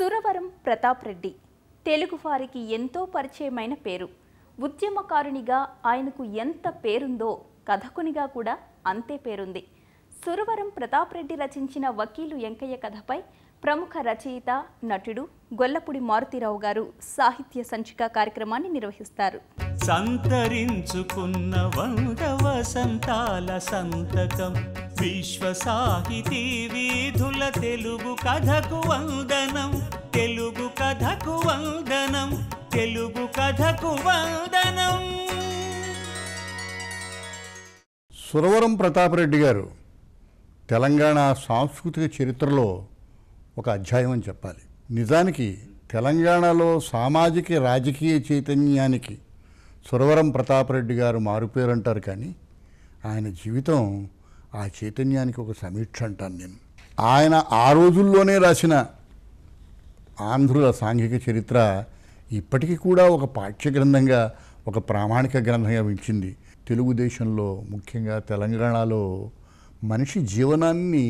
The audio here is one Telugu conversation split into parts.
సురవరం ప్రతాప్ రెడ్డి తెలుగు వారికి ఎంతో పరిచయమైన పేరు ఉద్యమకారునిగా ఆయనకు ఎంత పేరుందో కథకునిగా కూడా అంతే పేరుంది సురవరం ప్రతాప్ రెడ్డి రచించిన వకీలు వెంకయ్య కథపై ప్రముఖ రచయిత నటుడు గొల్లపూడి మారుతీరావు గారు సాహిత్య సంచిక కార్యక్రమాన్ని నిర్వహిస్తారు సంతరించుకున్న వంద వసంతాల సంతకం విశ్వ సాహితీ వీధుల తెలుగు కథకు వందనం తెలుగు కథకు వందనం తెలుగు కథకు వందనం సురవరం ప్రతాపరెడ్డి గారు తెలంగాణ సాంస్కృతిక చరిత్రలో ఒక అధ్యాయం అని చెప్పాలి నిజానికి తెలంగాణలో సామాజిక రాజకీయ చైతన్యానికి సురవరం ప్రతాపరెడ్డి గారు మారుపేరు అంటారు కానీ ఆయన జీవితం ఆ చైతన్యానికి ఒక సమీక్ష అంటాను నేను ఆయన ఆ రోజుల్లోనే రాసిన ఆంధ్రుల సాంఘిక చరిత్ర ఇప్పటికీ కూడా ఒక పాఠ్య గ్రంథంగా ఒక ప్రామాణిక గ్రంథంగా మించింది తెలుగుదేశంలో ముఖ్యంగా తెలంగాణలో మనిషి జీవనాన్ని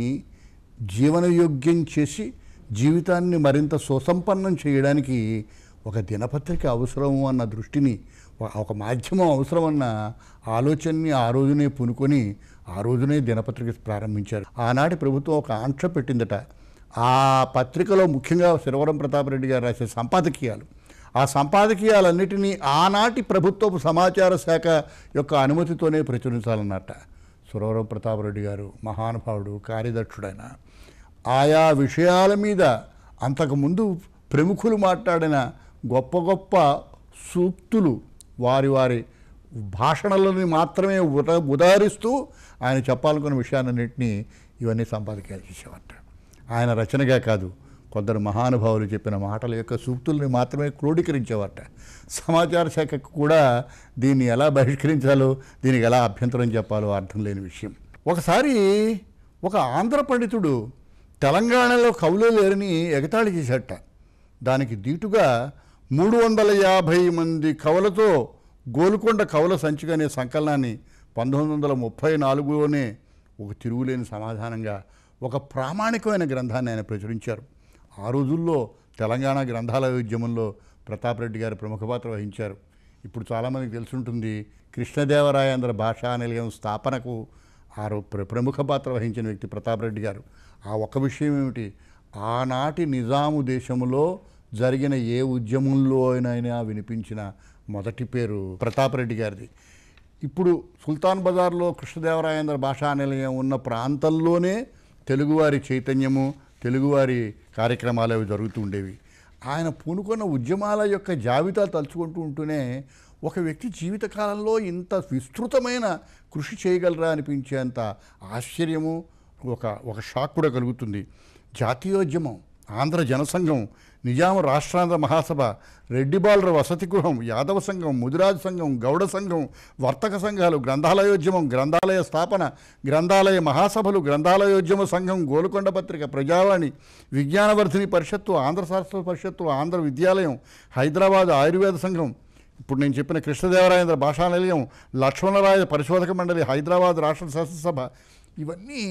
జీవనయోగ్యం చేసి జీవితాన్ని మరింత సుసంపన్నం చేయడానికి ఒక దినపత్రిక అవసరం అన్న దృష్టిని ఒక- ఒక మాధ్యమం అవసరం అన్న ఆలోచనని ఆ రోజునే పునుకొని ఆ రోజునే దినపత్రిక ప్రారంభించారు ఆనాటి ప్రభుత్వం ఒక ఆంక్ష పెట్టిందట ఆ పత్రికలో ముఖ్యంగా శిరవరం ప్రతాపరెడ్డి గారు రాసే సంపాదకీయాలు ఆ సంపాదకీయాలన్నిటినీ ఆనాటి ప్రభుత్వపు సమాచార శాఖ యొక్క అనుమతితోనే ప్రచురించాలన్నట్ట సురవరం ప్రతాపరెడ్డి గారు మహానుభావుడు కార్యదక్షుడైన ఆయా విషయాల మీద అంతకుముందు ప్రముఖులు మాట్లాడిన గొప్ప గొప్ప సూక్తులు వారి వారి భాషణలని మాత్రమే ఉద ఉదాహరిస్తూ ఆయన చెప్పాలనుకున్న విషయాలన్నింటినీ ఇవన్నీ సంపాదకీయాలు చేసేవారట ఆయన రచనగా కాదు కొందరు మహానుభావులు చెప్పిన మాటల యొక్క సూక్తుల్ని మాత్రమే క్రోడీకరించేవారట సమాచార శాఖకు కూడా దీన్ని ఎలా బహిష్కరించాలో దీనికి ఎలా అభ్యంతరం చెప్పాలో అర్థం లేని విషయం ఒకసారి ఒక ఆంధ్ర పండితుడు తెలంగాణలో కవులు లేరని ఎగతాళి చేశాట దానికి దీటుగా మూడు వందల యాభై మంది కవులతో గోల్కొండ కవుల సంచిక అనే సంకలనాన్ని పంతొమ్మిది వందల ముప్పై నాలుగులోనే ఒక తిరుగులేని సమాధానంగా ఒక ప్రామాణికమైన గ్రంథాన్ని ఆయన ప్రచురించారు ఆ రోజుల్లో తెలంగాణ గ్రంథాల ఉద్యమంలో ప్రతాపరెడ్డి గారు ప్రముఖ పాత్ర వహించారు ఇప్పుడు చాలామందికి తెలుసుంటుంది కృష్ణదేవరాయాంధ్ర భాషా నిలయం స్థాపనకు ఆ రో- ప్ర- ప్రముఖ పాత్ర వహించిన వ్యక్తి ప్రతాపరెడ్డి గారు ఆ ఒక్క విషయం ఏమిటి ఆనాటి నిజాము దేశంలో జరిగిన ఏ ఉద్యమంలో అయినా వినిపించిన మొదటి పేరు ప్రతాపరెడ్డి గారిది ఇప్పుడు సుల్తాన్ బజార్లో కృష్ణదేవరాయంధ్ర భాషా నిలయం ఉన్న ప్రాంతంలోనే తెలుగువారి చైతన్యము తెలుగువారి కార్యక్రమాలు అవి జరుగుతూ ఉండేవి ఆయన పూనుకున్న ఉద్యమాల యొక్క జాబితా తలుచుకుంటూ ఉంటూనే ఒక వ్యక్తి జీవితకాలంలో ఇంత విస్తృతమైన కృషి చేయగలరా అనిపించేంత ఆశ్చర్యము ఒక ఒక షాక్ కూడా కలుగుతుంది జాతీయోద్యమం ఆంధ్ర జనసంఘం నిజాము రాష్ట్రాంధ్ర మహాసభ రెడ్డిబాలుర వసతి గృహం యాదవ సంఘం ముదిరాజు సంఘం గౌడ సంఘం వర్తక సంఘాలు గ్రంథాలయోద్యమం గ్రంథాలయ స్థాపన గ్రంథాలయ మహాసభలు గ్రంథాలయోద్యమ సంఘం గోలుకొండ పత్రిక ప్రజావాణి విజ్ఞానవర్ధిని పరిషత్తు ఆంధ్ర శాస్త్ర పరిషత్తు ఆంధ్ర విద్యాలయం హైదరాబాద్ ఆయుర్వేద సంఘం ఇప్పుడు నేను చెప్పిన కృష్ణదేవరాయంధ్ర భాషా నిలయం లక్ష్మణరాయ పరిశోధక మండలి హైదరాబాద్ రాష్ట్ర శాసనసభ ఇవన్నీ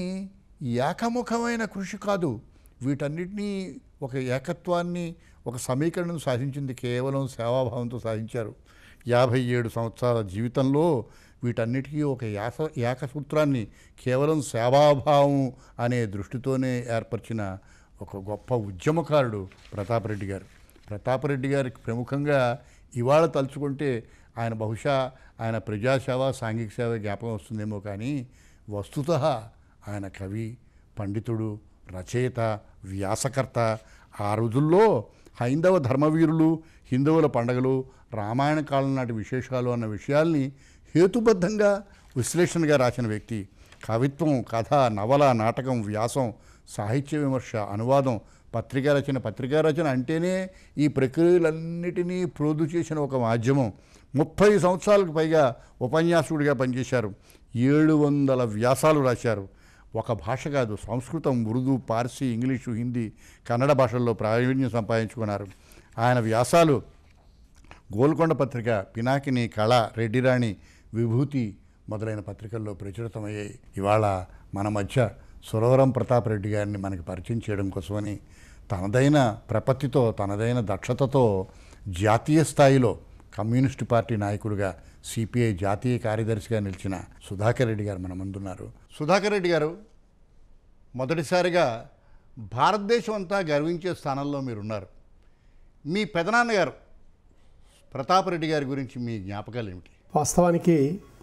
ఏకముఖమైన కృషి కాదు వీటన్నిటినీ ఒక ఏకత్వాన్ని ఒక సమీకరణను సాధించింది కేవలం సేవాభావంతో సాధించారు యాభై ఏడు సంవత్సరాల జీవితంలో వీటన్నిటికీ ఒక యాస ఏకసూత్రాన్ని కేవలం సేవాభావం అనే దృష్టితోనే ఏర్పరిచిన ఒక గొప్ప ఉద్యమకారుడు ప్రతాపరెడ్డి గారు ప్రతాపరెడ్డి గారికి ప్రముఖంగా ఇవాళ తలుచుకుంటే ఆయన బహుశా ఆయన ప్రజాసేవ సాంఘిక సేవ జ్ఞాపకం వస్తుందేమో కానీ వస్తుత ఆయన కవి పండితుడు రచయిత వ్యాసకర్త ఆ రోజుల్లో హైందవ ధర్మవీరులు హిందువుల పండగలు రామాయణ కాలం నాటి విశేషాలు అన్న విషయాల్ని హేతుబద్ధంగా విశ్లేషణగా రాసిన వ్యక్తి కవిత్వం కథ నవల నాటకం వ్యాసం సాహిత్య విమర్శ అనువాదం పత్రికా రచన పత్రికా రచన అంటేనే ఈ ప్రక్రియలన్నిటినీ ప్రోదు చేసిన ఒక మాధ్యమం ముప్పై సంవత్సరాలకు పైగా ఉపన్యాసకుడిగా పనిచేశారు ఏడు వందల వ్యాసాలు రాశారు ఒక భాష కాదు సంస్కృతం ఉర్దూ పార్సీ ఇంగ్లీషు హిందీ కన్నడ భాషల్లో ప్రావీణ్యం సంపాదించుకున్నారు ఆయన వ్యాసాలు గోల్కొండ పత్రిక పినాకిని కళ రెడ్డిరాణి విభూతి మొదలైన పత్రికల్లో ప్రచురితమయ్యాయి ఇవాళ మన మధ్య సురవరం ప్రతాప్ రెడ్డి గారిని మనకి పరిచయం చేయడం కోసమని తనదైన ప్రపత్తితో తనదైన దక్షతతో జాతీయ స్థాయిలో కమ్యూనిస్టు పార్టీ నాయకుడిగా సిపిఐ జాతీయ కార్యదర్శిగా నిలిచిన సుధాకర్ రెడ్డి గారు మన ముందున్నారు సుధాకర్ రెడ్డి గారు మొదటిసారిగా భారతదేశం అంతా గర్వించే స్థానంలో మీరున్నారు మీ పెదనాన్నగారు ప్రతాపరెడ్డి గారి గురించి మీ జ్ఞాపకాలు ఏమిటి వాస్తవానికి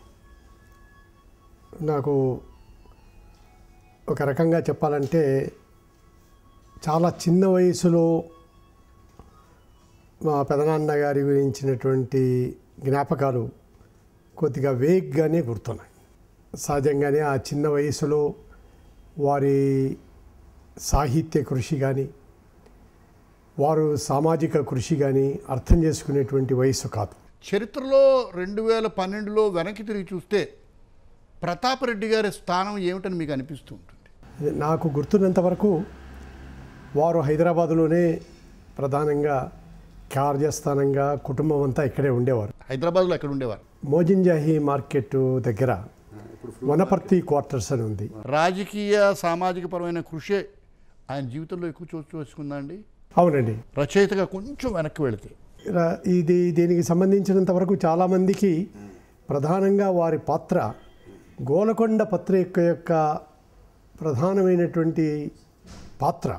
నాకు ఒక రకంగా చెప్పాలంటే చాలా చిన్న వయసులో మా పెదనాన్న గారి గురించినటువంటి జ్ఞాపకాలు కొద్దిగా వేగ్గానే గుర్తున్నాయి సహజంగానే ఆ చిన్న వయసులో వారి సాహిత్య కృషి కానీ వారు సామాజిక కృషి కానీ అర్థం చేసుకునేటువంటి వయసు కాదు చరిత్రలో రెండు వేల పన్నెండులో వెనక్కి తిరిగి చూస్తే ప్రతాపరెడ్డి గారి స్థానం ఏమిటని మీకు అనిపిస్తూ ఉంటుంది అదే నాకు గుర్తున్నంత వరకు వారు హైదరాబాదులోనే ప్రధానంగా కార్యస్థానంగా కుటుంబం అంతా ఇక్కడే ఉండేవారు హైదరాబాద్లో ఎక్కడ ఉండేవారు మోజింజాహి మార్కెట్ దగ్గర వనపర్తి క్వార్టర్స్ అని ఉంది రాజకీయ సామాజిక పరమైన కృషి ఆయన జీవితంలో ఎక్కువ చోటు చేసుకుందా అండి అవునండి రచయితగా కొంచెం వెనక్కి వెళితే ర- ఇది దీనికి సంబంధించినంత వరకు చాలామందికి ప్రధానంగా వారి పాత్ర గోలకొండ పత్రిక యొక్క ప్రధానమైనటువంటి పాత్ర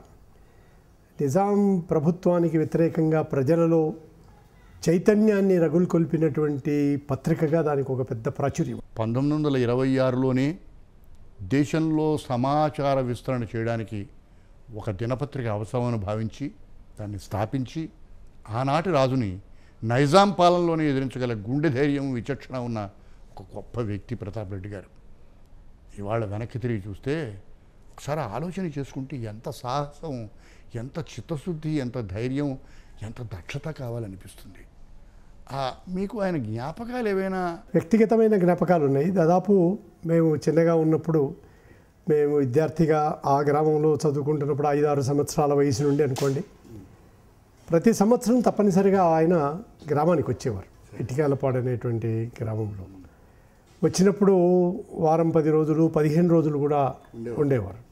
నిజాం ప్రభుత్వానికి వ్యతిరేకంగా ప్రజలలో చైతన్యాన్ని రగులుకొల్పినటువంటి పత్రికగా దానికి ఒక పెద్ద ప్రాచుర్యం పంతొమ్మిది వందల ఇరవై ఆరులోనే దేశంలో సమాచార విస్తరణ చేయడానికి ఒక దినపత్రిక అవసరమని భావించి దాన్ని స్థాపించి ఆనాటి రాజుని నైజాం పాలనలోనే ఎదిరించగల గుండె ధైర్యం విచక్షణ ఉన్న ఒక గొప్ప వ్యక్తి ప్రతాప్ రెడ్డి గారు ఇవాళ వెనక్కి తిరిగి చూస్తే ఒకసారి ఆలోచన చేసుకుంటే ఎంత సాహసం ఎంత చిత్తశుద్ధి ఎంత ధైర్యం ఎంత దక్షత కావాలనిపిస్తుంది ఆ, మీకు ఆయన జ్ఞాపకాలు ఏవైనా వ్యక్తిగతమైన జ్ఞాపకాలు ఉన్నాయి దాదాపు మేము చిన్నగా ఉన్నప్పుడు మేము విద్యార్థిగా ఆ గ్రామంలో చదువుకుంటున్నప్పుడు ఐదు ఆరు సంవత్సరాల వయసు నుండి అనుకోండి ప్రతి సంవత్సరం తప్పనిసరిగా ఆయన గ్రామానికి వచ్చేవారు ఇటికాలపాడు అనేటువంటి గ్రామంలో వచ్చినప్పుడు వారం పది రోజులు పదిహేను రోజులు కూడా ఉండేవారు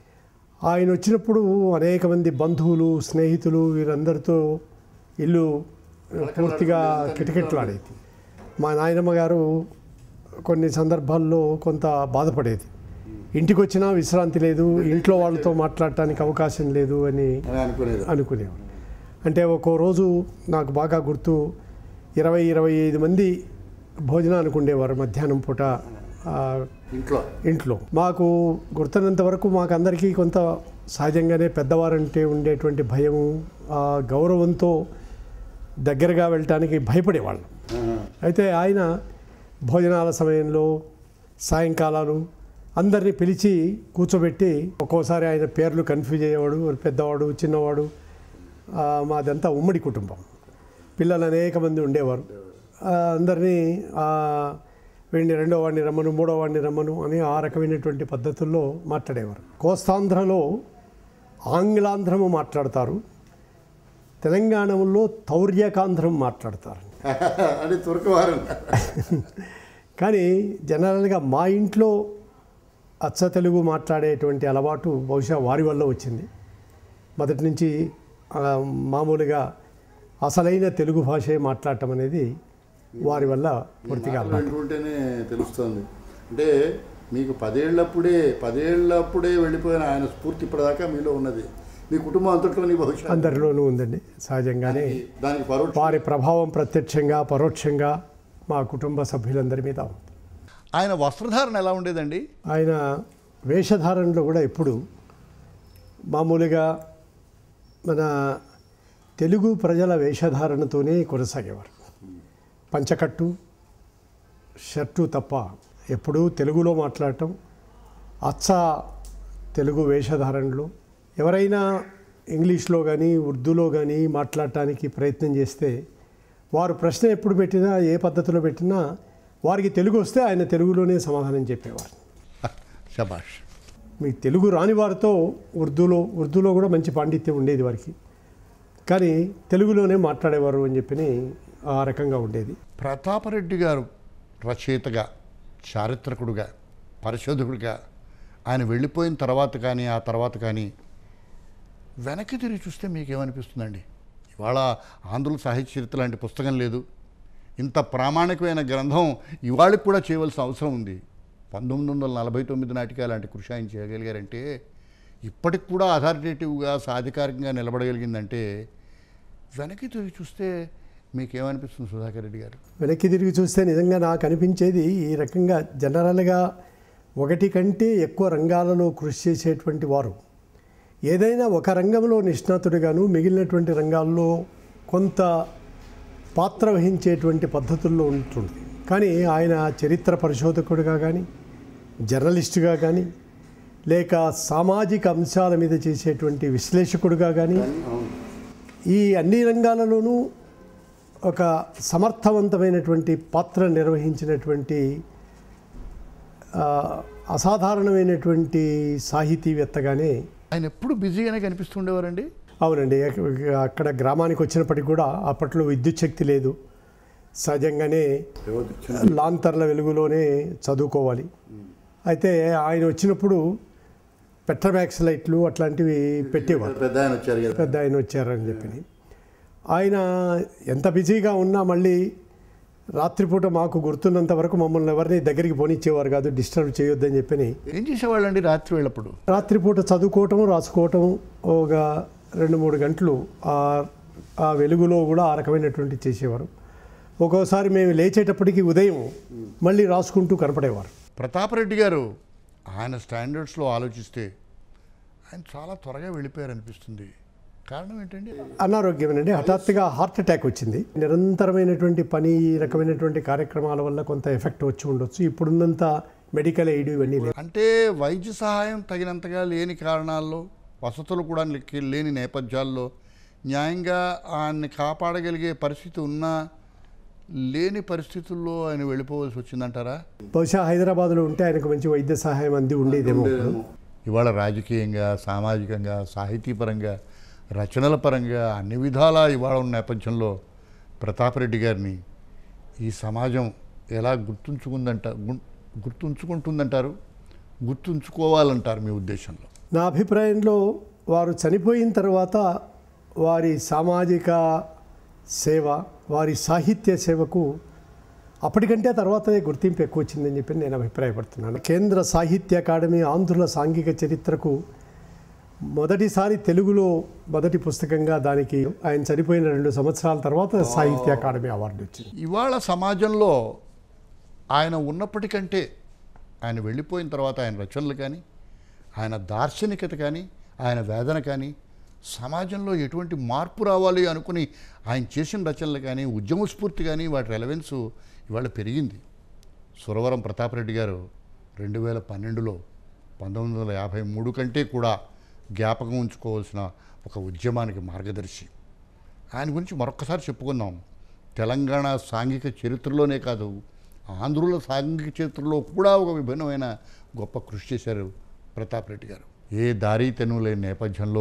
ఆయన వచ్చినప్పుడు అనేక మంది బంధువులు స్నేహితులు వీరందరితో ఇల్లు పూర్తిగా కిటకిటలాడేది మా నాయనమ్మ గారు కొన్ని సందర్భాల్లో కొంత బాధపడేది ఇంటికి వచ్చినా విశ్రాంతి లేదు ఇంట్లో వాళ్ళతో మాట్లాడటానికి అవకాశం లేదు అని అనుకునేది అనుకునేవారు అంటే ఒక్కో రోజు నాకు బాగా గుర్తు ఇరవై ఇరవై ఐదు మంది భోజనానికి ఉండేవారు మధ్యాహ్నం పూట ఆ, ఇంట్లో ఇంట్లో మాకు గుర్తున్నంత వరకు మాకు అందరికీ కొంత సహజంగానే పెద్దవారంటే ఉండేటువంటి భయము ఆ గౌరవంతో దగ్గరగా వెళ్ళటానికి భయపడేవాళ్ళం అయితే ఆయన భోజనాల సమయంలో సాయంకాలాలు అందరినీ పిలిచి కూర్చోబెట్టి ఒక్కోసారి ఆయన పేర్లు కన్ఫ్యూజ్ అయ్యేవాడు వాడు పెద్దవాడు చిన్నవాడు ఆ, మాదంతా ఉమ్మడి కుటుంబం పిల్లలు అనేక మంది ఉండేవారు ఆ, అందరినీ ఆ, వీడిని రెండో వాడిని రమ్మను మూడో వాడిని రమ్మను అని ఆ రకమైనటువంటి పద్ధతుల్లో మాట్లాడేవారు కోస్తాంధ్రలో ఆంగ్లాంధ్రము మాట్లాడతారు తెలంగాణలో తౌర్యకాంధ్రం మాట్లాడతారు అది తురకవారం కానీ జనరల్గా మా ఇంట్లో అచ్చ తెలుగు మాట్లాడేటువంటి అలవాటు బహుశా వారి వల్ల వచ్చింది మొదటి నుంచి ఆ, మామూలుగా అసలైన తెలుగు భాషే మాట్లాడటం అనేది వారి వల్ల పూర్తిగా అలవాటు వింటుంటేనే తెలుస్తుంది అంటే మీకు పదేళ్లప్పుడే పదేళ్లప్పుడే వెళ్ళిపోయిన ఆయన స్ఫూర్తి ఇప్పటిదాకా మీలో ఉన్నది మీ కుటుంబం అంతట్లోని బహుశా అందరిలోనూ ఉందండి సహజంగానే దానికి పరోక్ష వారి ప్రభావం ప్రత్యక్షంగా పరోక్షంగా మా కుటుంబ సభ్యులందరి మీద ఉంది ఆయన వస్త్రధారణ ఎలా ఉండేదండి ఆయన వేషధారణలో కూడా ఎప్పుడు మామూలుగా మన తెలుగు ప్రజల వేషధారణతోనే కొనసాగేవారు పంచకట్టు షర్టు తప్ప ఎప్పుడూ తెలుగులో మాట్లాడటం అచ్చ తెలుగు వేషధారణలో ఎవరైనా ఇంగ్లీష్లో కానీ ఉర్దూలో కానీ మాట్లాడటానికి ప్రయత్నం చేస్తే వారు ప్రశ్న ఎప్పుడు పెట్టినా ఏ పద్ధతిలో పెట్టినా వారికి తెలుగు వస్తే ఆయన తెలుగులోనే సమాధానం చెప్పేవారు శబాష్ మీ తెలుగు రాని వారితో ఉర్దూలో ఉర్దూలో కూడా మంచి పాండిత్యం ఉండేది వారికి కానీ తెలుగులోనే మాట్లాడేవారు అని చెప్పి ఆ రకంగా ఉండేది ప్రతాపరెడ్డి గారు రచయితగా చారిత్రకుడుగా పరిశోధకుడిగా ఆయన వెళ్ళిపోయిన తర్వాత కానీ ఆ తర్వాత కానీ వెనక్కి తిరిగి చూస్తే మీకేమనిపిస్తుందండి ఇవాళ ఆంధ్రుల సాహిత్య చరిత్ర లాంటి పుస్తకం లేదు ఇంత ప్రామాణికమైన గ్రంథం ఇవాళకి కూడా చేయవలసిన అవసరం ఉంది పంతొమ్మిది వందల నలభై తొమ్మిది నాటికి అలాంటి కృషి ఆయన చేయగలిగారంటే ఇప్పటికి కూడా అథారిటేటివ్గా సాధికారికంగా నిలబడగలిగిందంటే వెనక్కి తిరిగి చూస్తే మీకేమనిపిస్తుంది సుధాకర్ రెడ్డి గారు వెనక్కి తిరిగి చూస్తే నిజంగా నాకు అనిపించేది ఈ రకంగా జనరల్గా ఒకటి కంటే ఎక్కువ రంగాలలో కృషి చేసేటువంటి వారు ఏదైనా ఒక రంగంలో నిష్ణాతుడిగాను మిగిలినటువంటి రంగాల్లో కొంత పాత్ర వహించేటువంటి పద్ధతుల్లో ఉంటుంది కానీ ఆయన చరిత్ర పరిశోధకుడిగా కానీ జర్నలిస్టుగా కానీ లేక సామాజిక అంశాల మీద చేసేటువంటి విశ్లేషకుడిగా కానీ ఈ అన్ని రంగాలలోనూ ఒక సమర్థవంతమైనటువంటి పాత్ర నిర్వహించినటువంటి ఆ, అసాధారణమైనటువంటి సాహితీవేత్తగానే ఆయన ఎప్పుడు బిజీగానే కనిపిస్తుండేవారండి అవునండి అక్క- అక్కడ గ్రామానికి వచ్చినప్పటికి కూడా అప్పట్లో విద్యుత్ శక్తి లేదు సహజంగానే లాంతర్ల వెలుగులోనే చదువుకోవాలి అయితే ఆయన వచ్చినప్పుడు పెట్రమాక్స్ లైట్లు అట్లాంటివి పెట్టేవారు పెద్ద ఆయన వచ్చారు కదా పెద్ద ఆయన వచ్చారని చెప్పి ఆయన ఎంత బిజీగా ఉన్నా మళ్ళీ రాత్రిపూట మాకు గుర్తున్నంత వరకు మమ్మల్ని ఎవరిని దగ్గరికి పోనిచ్చేవారు కాదు డిస్టర్బ్ చేయొద్దని చెప్పని ఏం చేసేవాళ్ళండి రాత్రి వెళ్ళప్పుడు రాత్రిపూట చదువుకోవటం రాసుకోవటం ఒక రెండు మూడు గంటలు ఆ ఆ వెలుగులో కూడా ఆ రకమైనటువంటి చేసేవారు ఒక్కోసారి మేము లేచేటప్పటికి ఉదయం మళ్ళీ రాసుకుంటూ కనపడేవారు ప్రతాపరెడ్డి గారు ఆయన స్టాండర్డ్స్లో ఆలోచిస్తే ఆయన చాలా త్వరగా వెళ్ళిపోయారు అనిపిస్తుంది కారణం ఏంటండి అనారోగ్యమేనండి హఠాత్తుగా హార్ట్ అటాక్ వచ్చింది నిరంతరమైనటువంటి పని ఈ రకమైనటువంటి కార్యక్రమాల వల్ల కొంత ఎఫెక్ట్ వచ్చి ఉండొచ్చు ఇప్పుడున్నంత మెడికల్ ఎయిడ్ ఇవన్నీ లేవు అంటే వైద్య సహాయం తగినంతగా లేని కారణాల్లో వసతులు కూడా లెక్క- లేని నేపథ్యాల్లో న్యాయంగా ఆయన్ని కాపాడగలిగే పరిస్థితి ఉన్నా లేని పరిస్థితుల్లో ఆయన వెళ్ళిపోవలసి వచ్చిందంటారా బహుశా హైదరాబాద్లో ఉంటే ఆయనకు మంచి వైద్య సహాయం అంది ఉండేదేమో ఇవాళ రాజకీయంగా సామాజికంగా సాహితీపరంగా రచనల పరంగా అన్ని విధాలా ఇవాళ ఉన్న నేపథ్యంలో ప్రతాపరెడ్డి గారిని ఈ సమాజం ఎలా గుర్తుంచుకుందంట గు- గుర్తుంచుకుంటుందంటారు గుర్తుంచుకోవాలంటారు మీ ఉద్దేశంలో నా అభిప్రాయంలో వారు చనిపోయిన తర్వాత వారి సామాజిక సేవ వారి సాహిత్య సేవకు అప్పటికంటే తర్వాతనే గుర్తింపు ఎక్కువ వచ్చిందని చెప్పి నేను అభిప్రాయపడుతున్నాను కేంద్ర సాహిత్య అకాడమీ ఆంధ్రుల సాంఘిక చరిత్రకు మొదటిసారి తెలుగులో మొదటి పుస్తకంగా దానికి ఆయన చనిపోయిన రెండు సంవత్సరాల తర్వాత సాహిత్య అకాడమీ అవార్డు వచ్చింది ఇవాళ సమాజంలో ఆయన ఉన్నప్పటికంటే ఆయన వెళ్ళిపోయిన తర్వాత ఆయన రచనలు కానీ ఆయన దార్శనికత కానీ ఆయన వేదన కానీ సమాజంలో ఎటువంటి మార్పు రావాలి అనుకుని ఆయన చేసిన రచనలు కానీ ఉద్యమ స్ఫూర్తి కానీ వాటి రెలవెన్సు ఇవాళ పెరిగింది సురవరం ప్రతాపరెడ్డి గారు రెండు వేల పన్నెండులో పంతొమ్మిది వందల యాభై మూడు కంటే కూడా జ్ఞాపకం ఉంచుకోవాల్సిన ఒక ఉద్యమానికి మార్గదర్శి ఆయన గురించి మరొకసారి చెప్పుకుందాం తెలంగాణ సాంఘిక చరిత్రలోనే కాదు ఆంధ్రుల సాంఘిక చరిత్రలో కూడా ఒక విభిన్నమైన గొప్ప కృషి చేశారు ప్రతాప్ రెడ్డి గారు ఏ దారి తెను లేని నేపథ్యంలో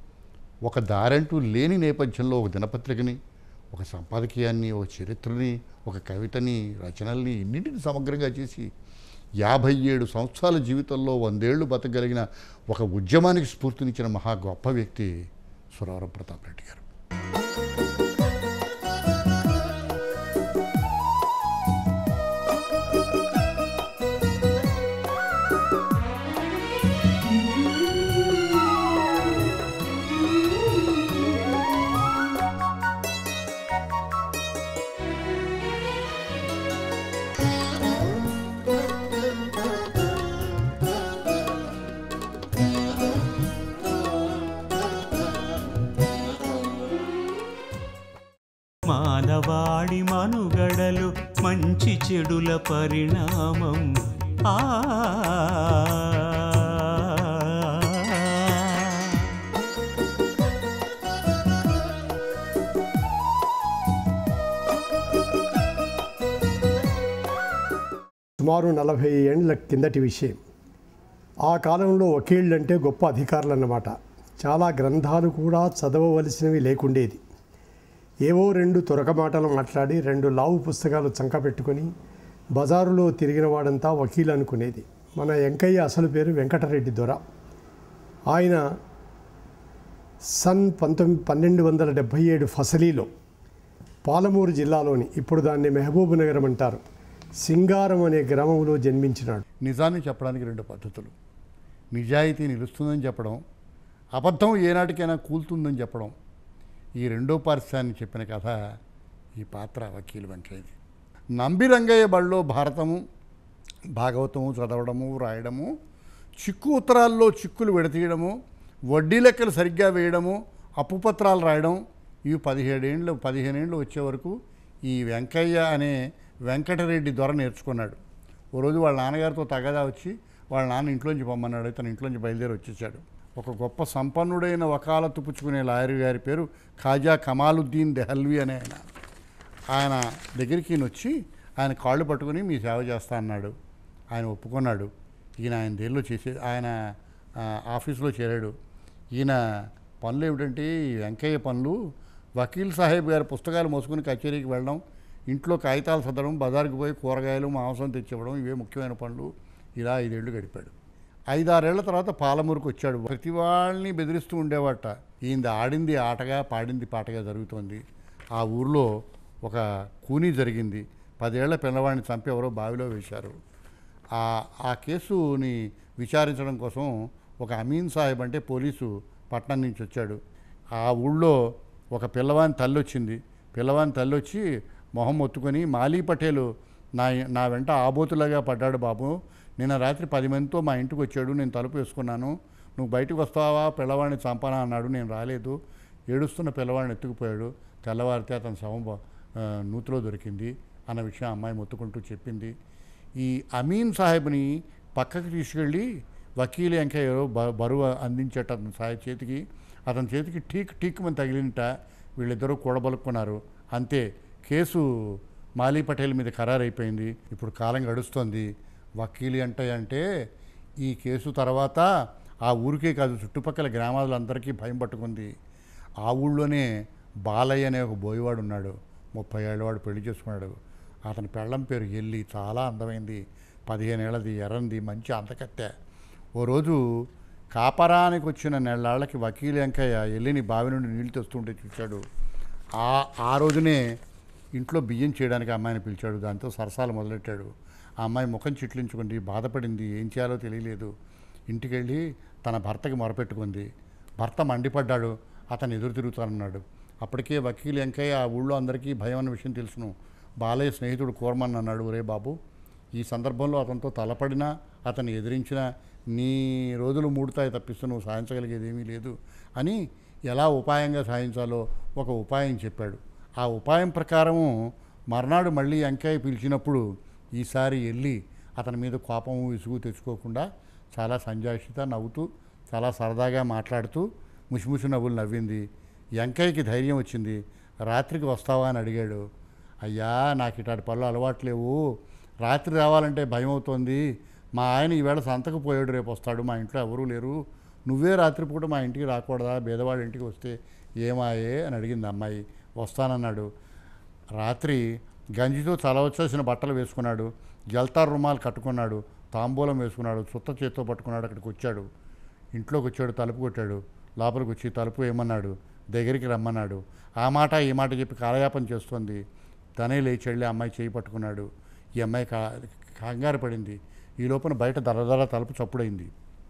ఒక దారంటూ లేని నేపథ్యంలో ఒక దినపత్రికని ఒక సంపాదకీయాన్ని ఒక చరిత్రని ఒక కవితని రచనల్ని ఇన్నింటిని సమగ్రంగా చేసి యాభై ఏడు సంవత్సరాల జీవితంలో వందేళ్లు బతకగలిగిన ఒక ఉద్యమానికి స్ఫూర్తినిచ్చిన మహా గొప్ప వ్యక్తి సురవరం ప్రతాప్ రెడ్డి గారు మానవాడి మనుగడలు మంచి చెడుల పరిణామం ఆ సుమారు నలభై ఏండ్ల కిందటి విషయం ఆ కాలంలో వకీళ్ళు అంటే గొప్ప అధికారులు అన్నమాట చాలా గ్రంథాలు కూడా చదవవలసినవి లేకుండేది ఏవో రెండు తొరక మాటలు మాట్లాడి రెండు లావు పుస్తకాలు చంక పెట్టుకొని బజారులో తిరిగిన వాడంతా వకీలు అనుకునేది మన వెంకయ్య అసలు పేరు వెంకటరెడ్డి దొర ఆయన సన్ పంతొమ్మిది పన్నెండు వందల డెబ్భై ఏడు ఫసలీలో పాలమూరు జిల్లాలోని ఇప్పుడు దాన్ని మహబూబ్ నగరం అంటారు సింగారం అనే గ్రామంలో జన్మించినాడు నిజాన్ని చెప్పడానికి రెండు పద్ధతులు నిజాయితీ నిలుస్తుందని చెప్పడం అబద్ధం ఏనాటికైనా కూలుతుందని చెప్పడం ఈ రెండో పార్శ్వాన్ని చెప్పిన కథ ఈ పాత్ర వకీలు వెంకయ్యది నంబి రంగయ్య బడిలో భారతము భాగవతము చదవడము రాయడము చిక్కు ఉత్తరాల్లో చిక్కులు విడతీయడము వడ్డీ లెక్కలు సరిగ్గా వేయడము అప్పు పత్రాలు రాయడం ఇవి పదిహేడేండ్లు పదిహేనేండ్లు వచ్చే వరకు ఈ వెంకయ్య అనే వెంకటరెడ్డి దొర నేర్చుకున్నాడు ఓ రోజు వాళ్ళ నాన్నగారితో తగదా వచ్చి వాళ్ళ నాన్న ఇంట్లోంచి పొమ్మన్నాడు తన ఇంట్లోంచి బయలుదేరి వచ్చేసాడు ఒక గొప్ప సంపన్నుడైన వకాలత్తు పుచ్చుకునే లాయర్ గారి పేరు ఖాజా కమాలుద్దీన్ దెహల్వి అనే ఆయన ఆయన దగ్గరికి ఈయన వచ్చి ఆయన కాళ్ళు పట్టుకుని మీ సేవ చేస్తా అన్నాడు ఆయన ఒప్పుకున్నాడు ఈయన ఆయన దేనిలో చేసే ఆయన ఆ, ఆఫీసులో చేరాడు ఈయన పనులు ఏమిటంటే ఈ వెంకయ్య పనులు వకీల్ సాహెబ్ గారి పుస్తకాలు మోసుకుని కచేరీకి వెళ్ళడం ఇంట్లో కాగితాలు సర్దడం బజార్కి పోయి కూరగాయలు మాంసం తెచ్చివ్వడం ఇవే ముఖ్యమైన పనులు ఇలా ఐదేళ్లు గడిపాడు ఐదారేళ్ల తర్వాత పాలమూరుకు వచ్చాడు ప్రతి వాళ్ళని బెదిరిస్తూ ఉండేవాట ఈయన ఆడింది ఆటగా పాడింది పాటగా జరుగుతోంది ఆ ఊర్లో ఒక కూనీ జరిగింది పదేళ్ల పిల్లవాడిని చంపి ఎవరో బావిలో వేశారు ఆ ఆ కేసుని విచారించడం కోసం ఒక అమీన్ సాహెబ్ అంటే పోలీసు పట్నం నుంచి వచ్చాడు ఆ ఊళ్ళో ఒక పిల్లవాని తల్లి వచ్చింది పిల్లవాని తల్లి వచ్చి మొహం ఒత్తుకొని మాలీ పటేలు నా నా వెంట ఆబోతులాగా పడ్డాడు బాబు నిన్న రాత్రి పది మందితో మా ఇంటికి వచ్చాడు నేను తలుపు వేసుకున్నాను నువ్వు బయటకు వస్తావా పిల్లవాడిని చంపానా అన్నాడు నేను రాలేదు ఏడుస్తున్న పిల్లవాడిని ఎత్తుకుపోయాడు తెల్లవారితే అతని శవం బ- ఆ, నూతిలో దొరికింది అన్న విషయం అమ్మాయి మొత్తుకుంటూ చెప్పింది ఈ అమీన్ సాహెబ్ని పక్కకి తీసుకెళ్ళి వకీలు వెంకయ్య బ- బరువు అందించేట అతని సాయి చేతికి అతని చేతికి ఠీక్ ఠీక్ అని తగిలినట వీళ్ళిద్దరూ కూడబలుక్కున్నారు అంతే కేసు మాలీ పటేల్ మీద ఖరారైపోయింది ఇప్పుడు కాలం గడుస్తోంది వకీలు అంటే అంటే ఈ కేసు తర్వాత ఆ ఊరికే కాదు చుట్టుపక్కల గ్రామాలందరికీ భయం పట్టుకుంది ఆ ఊళ్ళోనే బాలయ్య అనే ఒక బోయవాడు ఉన్నాడు ముప్పై ఏళ్ళవాడు పెళ్లి చేసుకున్నాడు అతని పెళ్ళం పేరు ఎల్లి చాలా అందమైంది పదిహేను ఏళ్ళది ఎర్రంది మంచి అందకత్తె ఓ రోజు కాపరానికి వచ్చిన నెల్లాళ్ళకి వకీలు వెంకయ్య ఎల్లిని బావి నుండి నీళ్లు తెస్తుంటే చూశాడు ఆ ఆ రోజునే ఇంట్లో బియ్యం చేయడానికి అమ్మాయిని పిలిచాడు దాంతో సరసాలు మొదలెట్టాడు ఆ అమ్మాయి ముఖం చిట్లించుకుంది బాధపడింది ఏం చేయాలో తెలియలేదు ఇంటికెళ్ళి తన భర్తకి మొరపెట్టుకుంది భర్త మండిపడ్డాడు అతను ఎదురు తిరుగుతానన్నాడు అప్పటికే వకీలు వెంకయ్య ఆ ఊళ్ళో అందరికీ భయం అన్న విషయం తెలుసును బాలయ్య స్నేహితుడు కోరమని అన్నాడు ఒరే బాబు ఈ సందర్భంలో అతనితో తలపడినా అతన్ని ఎదిరించినా నీ రోజులు మూడుతాయి తప్పిస్తూ నువ్వు సాధించగలిగేది ఏమీ లేదు అని ఎలా ఉపాయంగా సాధించాలో ఒక ఉపాయం చెప్పాడు ఆ ఉపాయం ప్రకారము మర్నాడు మళ్ళీ వెంకయ్య పిలిచినప్పుడు ఈసారి వెళ్ళి అతని మీద కోపము విసుగు తెచ్చుకోకుండా చాలా సంజాషిత నవ్వుతూ చాలా సరదాగా మాట్లాడుతూ ముసిముసి నవ్వులు నవ్వింది వెంకయ్యకి ధైర్యం వచ్చింది రాత్రికి వస్తావా అని అడిగాడు అయ్యా నాకు ఇట్లాంటి పనులు అలవాట్లేవు రాత్రి రావాలంటే భయం అవుతోంది మా ఆయన ఈవేళ సంతకు పోయాడు రేపు వస్తాడు మా ఇంట్లో ఎవరూ లేరు నువ్వే రాత్రిపూట మా ఇంటికి రాకూడదా బేదవాడి ఇంటికి వస్తే ఏమాయే అని అడిగింది అమ్మాయి వస్తానన్నాడు రాత్రి గంజితో చలవచ్చేసిన బట్టలు వేసుకున్నాడు జల్తార్ రుమాలు కట్టుకున్నాడు తాంబూలం వేసుకున్నాడు చుత్త చేత్తో పట్టుకున్నాడు అక్కడికి వచ్చాడు ఇంట్లోకి వచ్చాడు తలుపు కొట్టాడు లోపలికి వచ్చి తలుపు ఏమన్నాడు దగ్గరికి రమ్మన్నాడు ఆ మాట ఈ మాట చెప్పి కాలయాపన చేస్తుంది తనే లేచి వెళ్ళి అమ్మాయి చేయి పట్టుకున్నాడు ఈ అమ్మాయి కా కంగారు పడింది ఈ లోపల బయట దరదర తలుపు చప్పుడైంది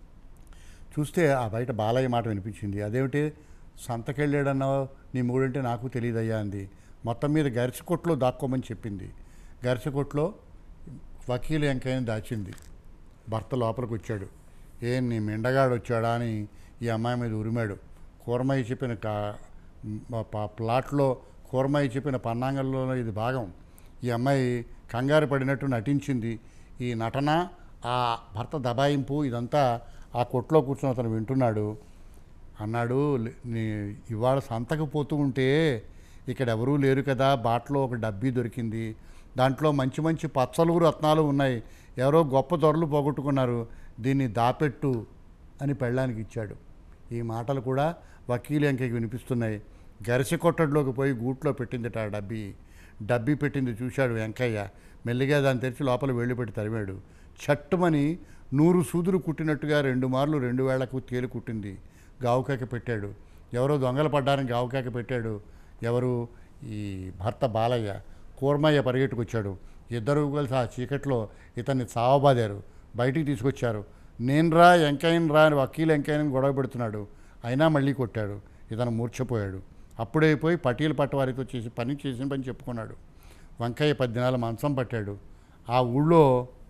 చూస్తే ఆ బయట బాలయ్య మాట వినిపించింది అదేమిటి సంతకెళ్ళాడన్నావు నీ మూడంటే నాకు తెలియదయ్యా అంది మొత్తం మీద గరిసెకొట్లో దాక్కోమని చెప్పింది గరిసెకొట్లో వకీలు వెంకయ్యని దాచింది భర్త లోపలికి వచ్చాడు ఏం నీ మిండగాడు వచ్చాడా అని ఈ అమ్మాయి మీద ఉరిమాడు కూరమయ్య చెప్పిన కా ప- ప- ప్లాట్లో కూరమయ్య చెప్పిన పన్నాంగంలో ఇది భాగం ఈ అమ్మాయి కంగారు పడినట్టు నటించింది ఈ నటన ఆ భర్త దబాయింపు ఇదంతా ఆ కొట్లో కూర్చొని అతను వింటున్నాడు అన్నాడు "లే- నీ ఇవాళ సంతకు పోతూ ఉంటే ఇక్కడ ఎవరూ లేరు కదా బాటలో ఒక డబ్బీ దొరికింది దాంట్లో మంచి మంచి పచ్చలు రత్నాలు ఉన్నాయి ఎవరో గొప్ప దొరలు పోగొట్టుకున్నారు దీన్ని దాపెట్టు అని పెళ్ళానికి ఇచ్చాడు ఈ మాటలు కూడా వకీలు వెంకయ్యకి వినిపిస్తున్నాయి గరిసె కొట్టడిలోకి పోయి గూట్లో పెట్టిందట ఆ డబ్బీ డబ్బీ పెట్టింది చూశాడు వెంకయ్య మెల్లిగా దాన్ని తెరిచి లోపల వేళ్ళు పెట్టి తరిమాడు చట్టుమని నూరు సూదులు కుట్టినట్టుగా రెండు మార్లు రెండు వేళ్లకు తేలి కుట్టింది గావుకాకి పెట్టాడు ఎవరో దొంగలు పడ్డానికి ఆవుకాక పెట్టాడు ఎవరు ఈ భర్త బాలయ్య కూర్మయ్య పరిగెట్టుకొచ్చాడు ఇద్దరు కలిసి ఆ చీకట్లో ఇతన్ని చావబాదారు బయటికి తీసుకొచ్చారు నేను రా ఎంకైన్ రా అని వకీలు ఎంకైన్ గొడవ పెడుతున్నాడు అయినా మళ్ళీ కొట్టాడు ఇతను మూర్ఛపోయాడు అప్పుడే పోయి పటీలు పట్టవారితో చేసి పని చేసిన పని చెప్పుకున్నాడు వంకయ్య పద్దినాల మంచం పట్టాడు ఆ ఊళ్ళో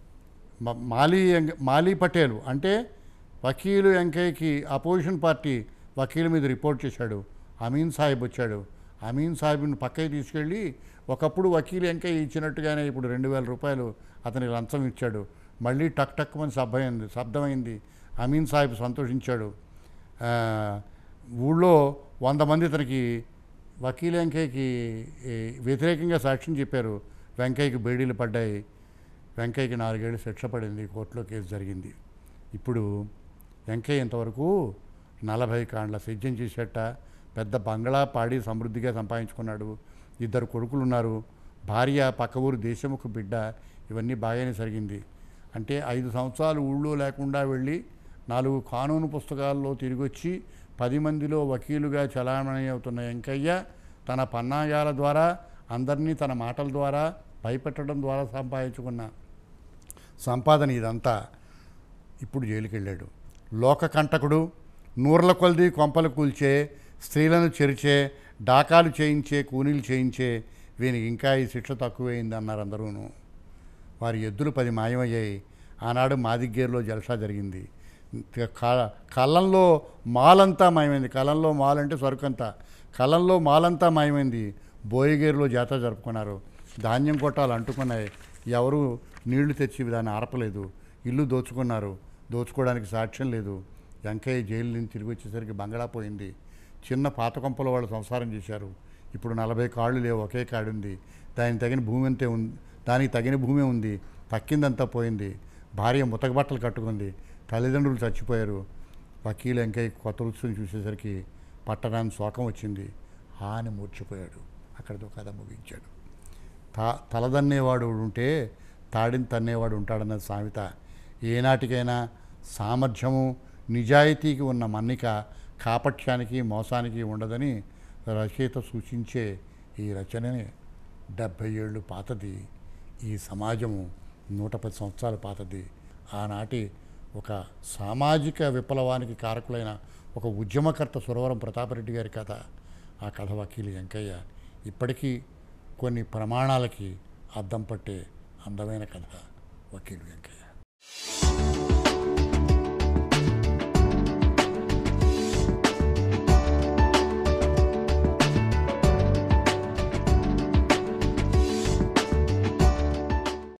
మ- మాలీ ఎంగ- మాలీ పటేల్ అంటే వకీలు వెంకయ్యకి అపోజిషన్ పార్టీ వకీల్ మీద రిపోర్ట్ చేశాడు అమీన్ సాహిబ్ వచ్చాడు అమీన్ సాహిబ్ని పక్కకి తీసుకెళ్ళి ఒకప్పుడు వకీలు వెంకయ్య ఇచ్చినట్టుగానే ఇప్పుడు రెండు వేల రూపాయలు అతనికి లంచం ఇచ్చాడు మళ్ళీ టక్ టక్ అని శబ్దమైంది శబ్దమైంది అమీన్ సాహిబ్ సంతోషించాడు ఆ, ఊళ్ళో వంద మంది ఇతనికి వకీల్ వెంకయ్యకి ఈ, వ్యతిరేకంగా సాక్ష్యం చెప్పారు వెంకయ్యకి బేడీలు పడ్డాయి వెంకయ్యకి నాలుగేళ్ళు శిక్ష పడింది కోర్టులో కేసు జరిగింది ఇప్పుడు వెంకయ్య ఇంతవరకు నలభై కాండ్ల సేద్యం చేసేట పెద్ద బంగ్లా పాడి సమృద్ధిగా సంపాదించుకున్నాడు ఇద్దరు కొడుకులు ఉన్నారు భార్య పక్క ఊరు దేశముఖ బిడ్డ ఇవన్నీ బాగానే జరిగింది అంటే ఐదు సంవత్సరాలు ఊళ్ళో లేకుండా వెళ్ళి నాలుగు కానూను పుస్తకాల్లో తిరిగి వచ్చి పది మందిలో వకీలుగా చలామణి అవుతున్న వెంకయ్య తన పన్నాగాల ద్వారా అందరినీ తన మాటల ద్వారా భయపెట్టడం ద్వారా సంపాదించుకున్న సంపాదన ఇదంతా ఇప్పుడు జైలుకి వెళ్ళాడు లోకకంటకుడు నూర్ల కొలది కొంపలు కూల్చే స్త్రీలను చెరిచే డాకాలు చేయించే కూనీలు చేయించే వీనికి ఇంకా ఈ శిక్ష తక్కువైంది అన్నారు అందరూను వారి ఎద్దులు పది మాయమయ్యాయి ఆనాడు మాదిగ్గేరులో జలసా జరిగింది క- కళ్ళంలో మాలంతా మాయమైంది కళ్ళంలో మాల్ అంటే సరుకంతా కళ్ళంలో మాలంతా మాయమైంది బోయగేరులో జాతర జరుపుకున్నారు ధాన్యం కొట్టాలు అంటుకున్నాయి ఎవరు నీళ్లు తెచ్చి దాన్ని ఆర్పలేదు ఇల్లు దోచుకున్నారు దోచుకోవడానికి సాక్ష్యం లేదు వెంకయ్య జైలు నుంచి తిరిగి వచ్చేసరికి బంగళా పోయింది చిన్న పాత కొంపలో వాళ్ళు సంసారం చేశారు ఇప్పుడు నలభై కాళ్ళు లేవు ఒకే కాడు ఉంది దానికి తగిన భూమి అంతే ఉంది దానికి తగిన భూమి ఉంది తక్కిందంతా పోయింది భార్య ముతక బట్టలు కట్టుకుంది తల్లిదండ్రులు చచ్చిపోయారు వకీలు వెంకయ్య కొత్త రుచుని చూసేసరికి పట్టణానికి శోకం వచ్చింది ఆ అని మూర్చిపోయాడు అక్కడితో కథ ముగించాడు తా తలదన్నేవాడు ఉంటే తాడిని తన్నేవాడు ఉంటాడన్న సామెత ఏనాటికైనా సామర్థ్యము నిజాయితీకి ఉన్న మన్నిక కాపట్యానికి మోసానికి ఉండదని రచయిత సూచించే ఈ రచనని డెబ్భై ఏళ్ళు పాతది ఈ సమాజము నూట పది సంవత్సరాల పాతది ఆనాటి ఒక సామాజిక విప్లవానికి కారకులైన ఒక ఉద్యమకర్త సురవరం ప్రతాపరెడ్డి గారి కథ ఆ కథ వకీలు వెంకయ్య ఇప్పటికీ కొన్ని ప్రమాణాలకి అద్దం పట్టే అందమైన కథ వకీలు వెంకయ్య